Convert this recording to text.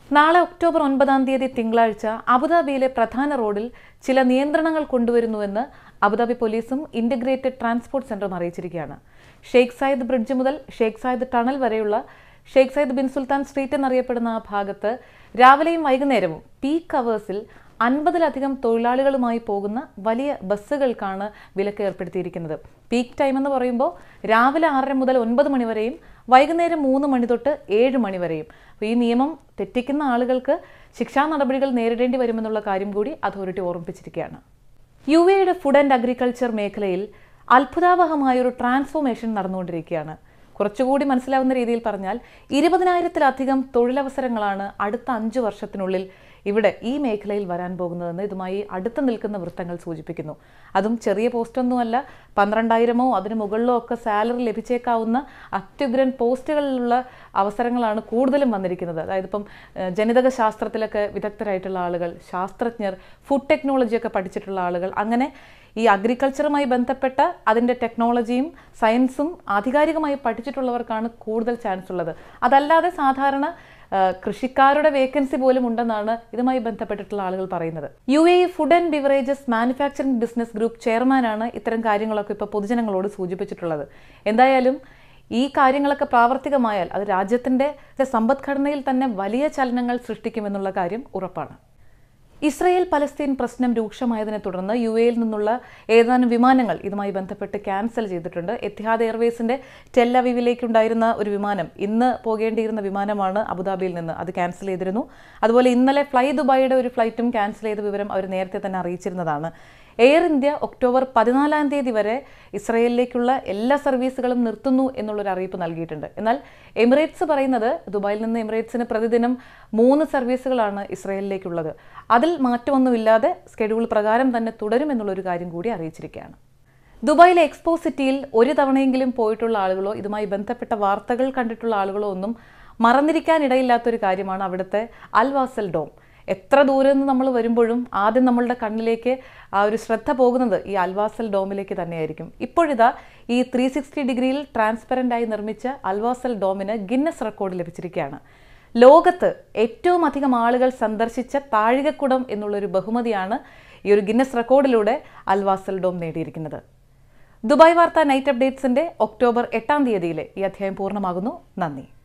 നാളെ ഒക്ടോബർ ഒൻപതാം തീയതി തിങ്കളാഴ്ച അബുദാബിയിലെ പ്രധാന റോഡിൽ ചില നിയന്ത്രണങ്ങൾ കൊണ്ടുവരുന്നുവെന്ന് അബുദാബി പോലീസും ഇന്റഗ്രേറ്റഡ് ട്രാൻസ്പോർട്ട് സെന്ററും അറിയിച്ചിരിക്കുകയാണ് ഷെയ്ഖ് സായിദ് ബ്രിഡ്ജ് മുതൽ ഷെയ്ഖ് സായിദ് ടണൽ വരെയുള്ള Sheikh Zayed bin Sultan Street എന്നറിയപ്പെടുന്ന ആ ഭാഗത്ത് രാവിലെയും വൈകുന്നേരവും പീക്ക് അവേഴ്സിൽ അൻപതിലധികം തൊഴിലാളികളുമായി പോകുന്ന വലിയ ബസ്സുകൾക്കാണ് വിലക്ക് ഏർപ്പെടുത്തിയിരിക്കുന്നത് പീക്ക് ടൈം എന്ന് പറയുമ്പോൾ രാവിലെ ആറര മുതൽ ഒൻപത് മണി വരെയും വൈകുന്നേരം മൂന്ന് മണി തൊട്ട് ഏഴ് മണി വരെയും അപ്പോൾ ഈ നിയമം തെറ്റിക്കുന്ന ആളുകൾക്ക് ശിക്ഷാ നടപടികൾ നേരിടേണ്ടി വരുമെന്നുള്ള കാര്യം കൂടി അതോറിറ്റി ഓർമ്മിപ്പിച്ചിരിക്കുകയാണ് യു എയുടെ ഫുഡ് ആൻഡ് അഗ്രികൾച്ചർ മേഖലയിൽ അത്ഭുതാവഹമായൊരു ട്രാൻസ്ഫോർമേഷൻ നടന്നുകൊണ്ടിരിക്കുകയാണ് കുറച്ചുകൂടി മനസ്സിലാവുന്ന രീതിയിൽ പറഞ്ഞാൽ ഇരുപതിനായിരത്തിലധികം തൊഴിലവസരങ്ങളാണ് അടുത്ത അഞ്ച് വർഷത്തിനുള്ളിൽ ഇവിടെ ഈ മേഖലയിൽ വരാൻ പോകുന്നതെന്ന് ഇതുമായി അടുത്ത് നിൽക്കുന്ന വൃത്തങ്ങൾ സൂചിപ്പിക്കുന്നു അതും ചെറിയ പോസ്റ്റൊന്നുമല്ല പന്ത്രണ്ടായിരമോ അതിന് മുകളിലോ ഒക്കെ സാലറി ലഭിച്ചേക്കാവുന്ന അത്യുഗ്രൻ പോസ്റ്റുകളിലുള്ള അവസരങ്ങളാണ് കൂടുതലും വന്നിരിക്കുന്നത് അതായത് ഇപ്പം ഏഹ്, ജനിതക ശാസ്ത്രത്തിലൊക്കെ വിദഗ്ധരായിട്ടുള്ള ആളുകൾ ശാസ്ത്രജ്ഞർ ഫുഡ് ടെക്നോളജിയൊക്കെ പഠിച്ചിട്ടുള്ള ആളുകൾ അങ്ങനെ ഈ അഗ്രികൾച്ചറുമായി ബന്ധപ്പെട്ട അതിൻ്റെ ടെക്നോളജിയും സയൻസും ആധികാരികമായി പഠിച്ചിട്ടുള്ളവർക്കാണ് കൂടുതൽ ചാൻസ് ഉള്ളത് അതല്ലാതെ സാധാരണ ആ, കൃഷിക്കാരുടെ വേക്കൻസി പോലും ഉണ്ടെന്നാണ് ഇതുമായി ബന്ധപ്പെട്ടിട്ടുള്ള ആളുകൾ പറയുന്നത് U A food and beverages manufacturing business group ചെയർമാനാണ് ഇത്തരം കാര്യങ്ങളൊക്കെ ഇപ്പോൾ പൊതുജനങ്ങളോട് സൂചിപ്പിച്ചിട്ടുള്ളത് എന്തായാലും ഈ കാര്യങ്ങളൊക്കെ പ്രാവർത്തികമായാൽ അത് രാജ്യത്തിൻ്റെ സമ്പദ്ഘടനയിൽ തന്നെ വലിയ ചലനങ്ങൾ സൃഷ്ടിക്കുമെന്നുള്ള കാര്യം ഉറപ്പാണ് ഇസ്രയേൽ പലസ്തീൻ പ്രശ്നം രൂക്ഷമായതിനെ തുടർന്ന് യു എയിൽ നിന്നുള്ള ഏതാനും വിമാനങ്ങൾ ഇതുമായി ബന്ധപ്പെട്ട് ക്യാൻസൽ ചെയ്തിട്ടുണ്ട് എത്തിഹാദ് എയർവേസിന്റെ ടെല്ലവീവിലേക്കുണ്ടായിരുന്ന ഒരു വിമാനം ഇന്ന് പോകേണ്ടിയിരുന്ന വിമാനമാണ് അബുദാബിയിൽ നിന്ന് അത് ക്യാൻസൽ ചെയ്തിരുന്നു അതുപോലെ ഇന്നലെ ഫ്ലൈ ദുബായിയുടെ ഒരു ഫ്ലൈറ്റും ക്യാൻസൽ ചെയ്ത വിവരം അവർ നേരത്തെ തന്നെ അറിയിച്ചിരുന്നതാണ് എയർ ഇന്ത്യ ഒക്ടോബർ പതിനാലാം തീയതി വരെ ഇസ്രയേലിലേക്കുള്ള എല്ലാ സർവീസുകളും നിർത്തുന്നു എന്നുള്ളൊരു അറിയിപ്പ് നൽകിയിട്ടുണ്ട് എന്നാൽ എമിറേറ്റ്സ് പറയുന്നത് ദുബായിൽ നിന്ന് എമിറേറ്റ്സിന് പ്രതിദിനം മൂന്ന് സർവീസുകളാണ് ഇസ്രയേലിലേക്കുള്ളത് അതിൽ മാറ്റമൊന്നുമില്ലാതെ സ്കെഡ്യൂൾ പ്രകാരം തന്നെ തുടരുമെന്നുള്ളൊരു കാര്യം കൂടി അറിയിച്ചിരിക്കുകയാണ് ദുബായിലെ എക്സ്പോ സിറ്റിയിൽ ഒരു തവണയെങ്കിലും പോയിട്ടുള്ള ആളുകളോ ഇതുമായി ബന്ധപ്പെട്ട വാർത്തകൾ കണ്ടിട്ടുള്ള ആളുകളോ ഒന്നും മറന്നിരിക്കാനിടയില്ലാത്തൊരു കാര്യമാണ് അവിടുത്തെ അൽവാസൽ ഡോം എത്ര ദൂരെ നിന്ന് നമ്മൾ വരുമ്പോഴും ആദ്യം നമ്മളുടെ കണ്ണിലേക്ക് ആ ഒരു ശ്രദ്ധ പോകുന്നത് ഈ അൽവാസൽ ഡോമിലേക്ക് തന്നെയായിരിക്കും ഇപ്പോഴിതാ ഈ ത്രീ സിക്സ്റ്റി ഡിഗ്രിയിൽ ട്രാൻസ്പെറൻ്റ് ആയി നിർമ്മിച്ച അൽവാസൽ ഡോമിന് ഗിന്നസ് റെക്കോർഡ് ലഭിച്ചിരിക്കുകയാണ് ലോകത്ത് ഏറ്റവും അധികം ആളുകൾ സന്ദർശിച്ച താഴികക്കുടം എന്നുള്ളൊരു ബഹുമതിയാണ് ഈ ഒരു ഗിന്നസ് റെക്കോർഡിലൂടെ അൽവാസൽ ഡോം നേടിയിരിക്കുന്നത് ദുബായ് വാർത്ത നൈറ്റ് അപ്ഡേറ്റ്സിന്റെ ഒക്ടോബർ എട്ടാം തീയതിയിലെ ഈ അധ്യായം പൂർണ്ണമാകുന്നു നന്ദി